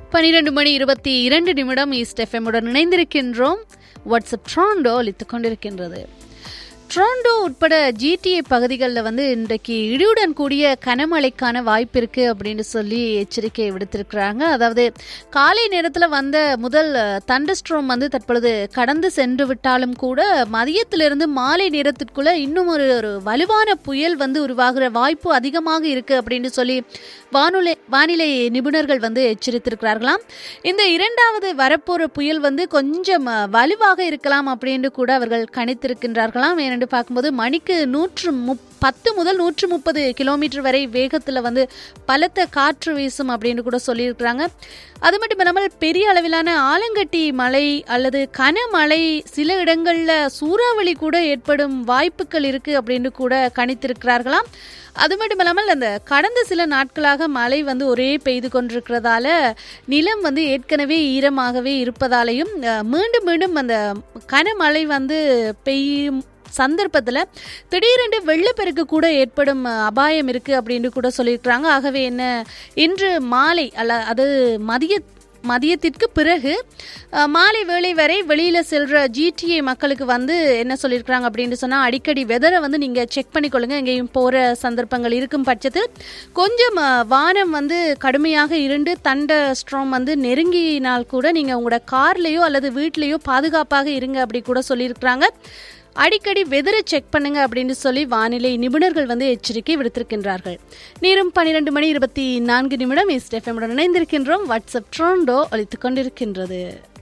பனிரெண்டு மணி இருபத்தி இரண்டு நிமிடம் ஈஸ்ட் எஃப்எம்முடன் இணைந்திருக்கின்றோம் வாட்ஸ்அப் ட்ராண்டோ அளித்துக் கொண்டிருக்கின்றது ட்ரோண்டோ உட்பட ஜிடிஏ பகுதிகளில் வந்து இன்றைக்கு இடியுடன் கூடிய கனமழைக்கான வாய்ப்பு இருக்கு அப்படின்னு சொல்லி எச்சரிக்கை விடுத்திருக்கிறாங்க அதாவது காலை நேரத்தில் வந்த முதல் தண்டஸ்ட்ரோம் வந்து தற்பொழுது கடந்து சென்று விட்டாலும் கூட மதியத்திலிருந்து மாலை நேரத்திற்குள்ள இன்னும் ஒரு ஒரு வலுவான புயல் வந்து உருவாகிற வாய்ப்பு அதிகமாக இருக்கு அப்படின்னு சொல்லி வானொலி வானிலை நிபுணர்கள் வந்து எச்சரித்திருக்கிறார்களாம் இந்த இரண்டாவது வரப்போற புயல் வந்து கொஞ்சம் வலுவாக இருக்கலாம் அப்படின்னு கூட அவர்கள் கணித்திருக்கின்றார்களாம் ஏனென்று பார்க்கும்போது மணிக்கு நூற்று முப் பத்து முதல் நூற்று முப்பது கிலோமீட்டர் வரை வேகத்தில் வந்து பலத்த காற்று வீசும் அப்படின்னு கூட சொல்லியிருக்கிறாங்க அது மட்டும் இல்லாமல் பெரிய அளவிலான ஆலங்கட்டி மழை அல்லது கனமழை சில இடங்களில் சூறாவளி கூட ஏற்படும் வாய்ப்புகள் இருக்கு அப்படின்னு கூட கணித்திருக்கிறார்களாம் அது மட்டும் இல்லாமல் அந்த கடந்த சில நாட்களாக மழை வந்து ஒரே பெய்து கொண்டிருக்கிறதால நிலம் வந்து ஏற்கனவே ஈரமாகவே இருப்பதாலையும் மீண்டும் மீண்டும் அந்த கனமழை வந்து பெய்யும் சந்தர்ப்பத்தில் திடீரென்று வெள்ளப்பெருக்கு கூட ஏற்படும் அபாயம் இருக்குது அப்படின்னு கூட சொல்லியிருக்கிறாங்க ஆகவே என்ன இன்று மாலை அல்ல அது மதிய மதியத்திற்கு பிறகு மாலை வேலை வரை வெளியில் செல்கிற ஜிடிஏ மக்களுக்கு வந்து என்ன சொல்லியிருக்கிறாங்க அப்படின்னு சொன்னால் அடிக்கடி வெதரை வந்து நீங்கள் செக் பண்ணிக்கொள்ளுங்க எங்கேயும் போகிற சந்தர்ப்பங்கள் இருக்கும் பட்சத்தில் கொஞ்சம் வானம் வந்து கடுமையாக இருந்து தண்ட ஸ்ட்ரோம் வந்து நெருங்கினால் கூட நீங்கள் உங்களோட கார்லேயோ அல்லது வீட்லேயோ பாதுகாப்பாக இருங்க அப்படி கூட சொல்லியிருக்கிறாங்க அடிக்கடி வெதரை செக் பண்ணுங்க அப்படின்னு சொல்லி வானிலை நிபுணர்கள் வந்து எச்சரிக்கை விடுத்திருக்கின்றார்கள் நேரம் பன்னிரண்டு மணி இருபத்தி நான்கு நிமிடம் இஸ்ட் எஃப்எம்முடன் இணைந்திருக்கின்றோம் வாட்ஸ்அப் ட்ரோண்டோ அளித்துக் கொண்டிருக்கின்றது